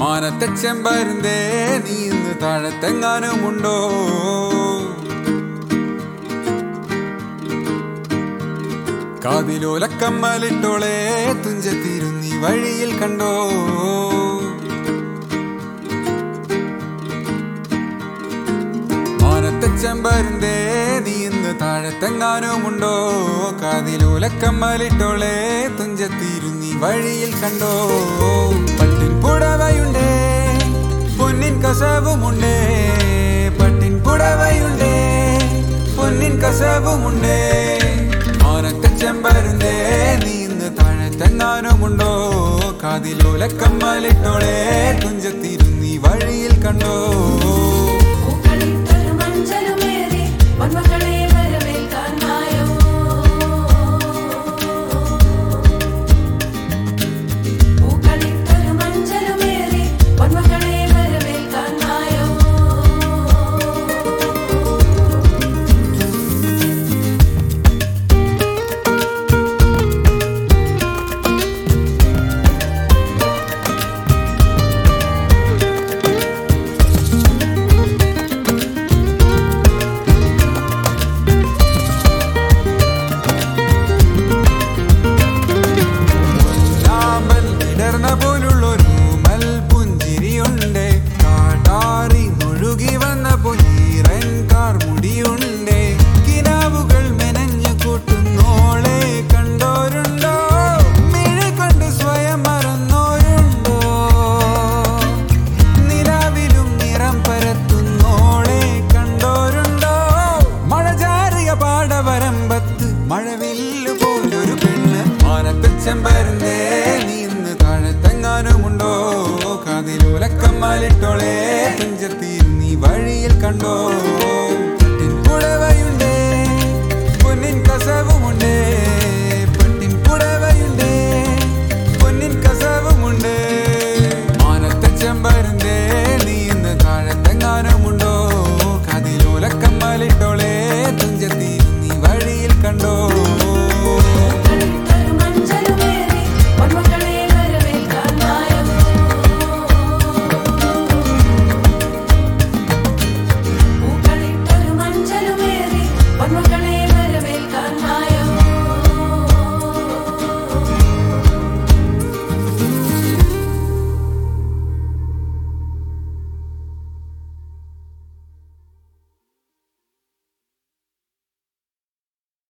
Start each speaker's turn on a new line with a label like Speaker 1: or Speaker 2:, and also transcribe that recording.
Speaker 1: മാനത്തെ ചെമ്പരുന്തേ നീ ഇന്ന് താഴത്തെങ്ങാനുമുണ്ടോ കാതിലോലക്കമ്മലിട്ടോളെ തുഞ്ചത്തിരുന്നി വഴിയിൽ കണ്ടോ മാനത്തെ ചെമ്പരുന്തേ നീ ഇന്ന് താഴത്തെങ്ങാനുമുണ്ടോ കാതിലൂലക്കമ്മലിട്ടോളെ തുഞ്ചത്തിരുന്നി വഴിയിൽ കണ്ടോ പട്ടിൻ പുടവയുണ്ടേ പൊന്നിൻ കസവുമുണ്ടേ പട്ടിൻ പുടവയുണ്ടേ പൊന്നിൻ കസവുമുണ്ടേ മാനത്തെ ചെമ്പരുന്തേ നീ ഇന്ന് താഴത്തെങ്ങാനുമുണ്ടോ കാതിലൂലക്കമ്മലിട്ടോളെ തുഞ്ചത്തിരുന്നി വഴിയിൽ കണ്ടോ
Speaker 2: പൂക്കളിട്ടൊരു മഞ്ചലുമേറി പൊന്മക്കളെ വരവേൽക്കാൻ മായോ പൂക്കളിട്ടൊരു മഞ്ചലുമേറി പൊന്മക്കളെ വരവേൽക്കാൻ മായോ
Speaker 1: ലാമ്പൽ വിടർന്ന പോലുള്ളൊരു മൽപുഞ്ചിരിയുണ്ട് കാട്ടാറി മുഴുകി വന്ന പൊന്നീറൻ കാർ മുടിയുണ്ട് കിനാവുകൾ മെനഞ്ഞു കൂട്ടുന്നോളെ കണ്ടോരുണ്ടോ മിഴി കണ്ട് സ്വയം മറന്നോരുണ്ടോ നിലാവിലും നിറം പരത്തുന്നോളെ കണ്ടോരുണ്ടോ മഴ ചാറിയ പാടവരമ്പത്ത് മഴവില്ലു പോലൊരു പെണ്ണ് മാനത്തെ ചെമ്പരുന്നേ